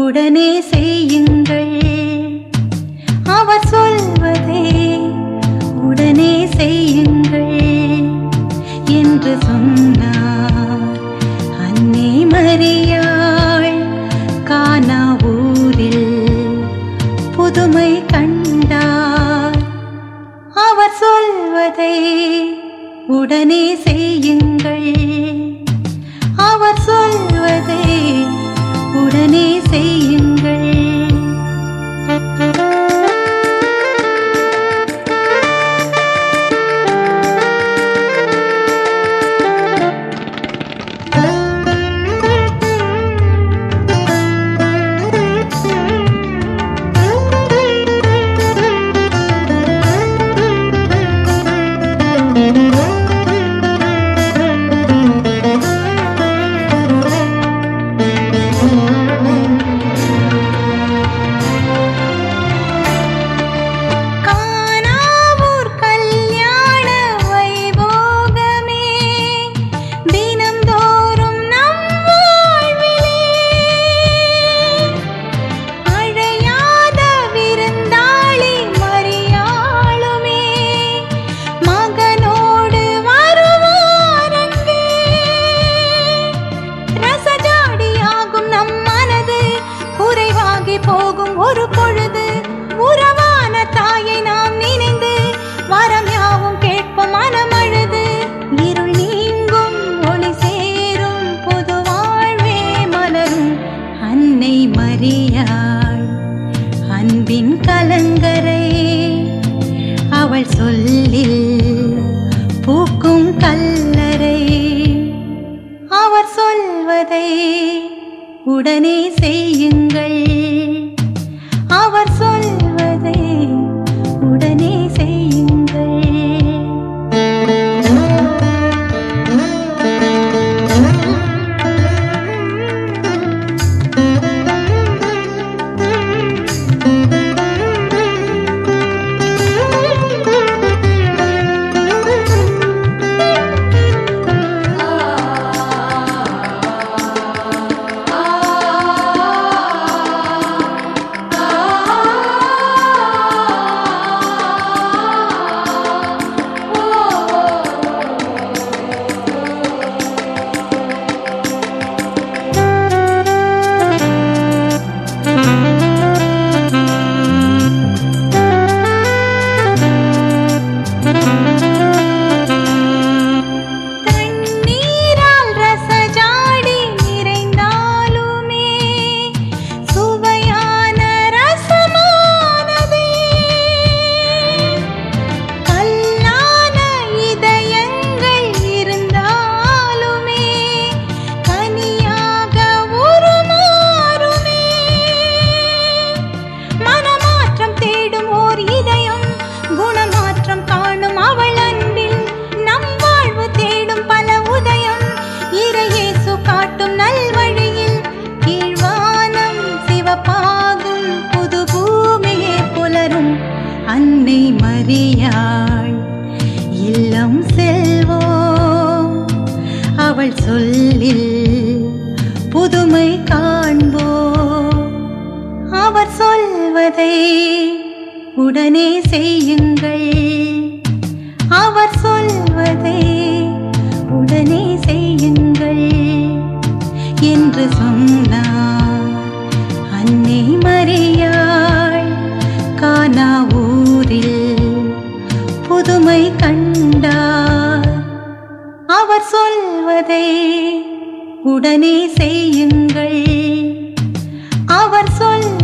உடனே செய்யுங்கள் அவர் சொல்வதை உடனே செய்யுங்கள் என்று சொன்னார் அன்னை மரியாள் கானா ஊரில் புதுமை கண்டார் அவர் சொல்வதை உடனே செய்யுங்கள் அவர் சொல்வதை உடனே செய்யுங்கள் காணாவூர் கல்யாண வைபோகமே தினம்தோறும் நம் வாழ்விலே அழையாத விருந்தாளி மரியாளுமே மகனோடு வருவாரங்கே ரசஜாடியாகும் நம் மனது குறைவாகி போகும் ஒரு பொழுது உறவான தாயை நாம் நினைந்து வரம் யாவும் கேட்போம் மனமழுது இருள் நீங்கும் ஒளி சேரும் புது வாழ்வே மலரும் அன்னை மரியாள் அன்பின் கலங்கரை அவள் சொல்லில் பூக்கும் கல்லறை அவர் சொல்வதை உடனே செய்யுங்கள் அவர் சொல்வதை உடனே செய்யுங்கள் தண்ணீரால் ரசஜாடி நிறைந்தாலுமே சுவையான ரசமானதே கல்லான இதயங்கள் இருந்தாலுமே கனியாக உருமாறுமே மனமாற்றம் தேடும் ஓர் இதயம் குணமாற்றம் காணும் அவள் அன்பில் நம் வாழ்வு தேடும் பல உதயம் இறையேசு காட்டும் நல்வழியில் கீழ்வானம் சிவப்பாகும் புது பூமியே புலரும் அன்னை மரியாள் இல்லம் செல்வோம் அவள் சொல்லில் புதுமை காண்போம் அவர் சொல்வதை உடனே செய்யுங்கள் அவர் சொல்வதை உடனே செய்யுங்கள் என்று சொன்னார் அன்னை மரியாள் கானா ஊரில் புதுமை கண்டார் அவர் சொல்வதை உடனே செய்யுங்கள் அவர் சொல்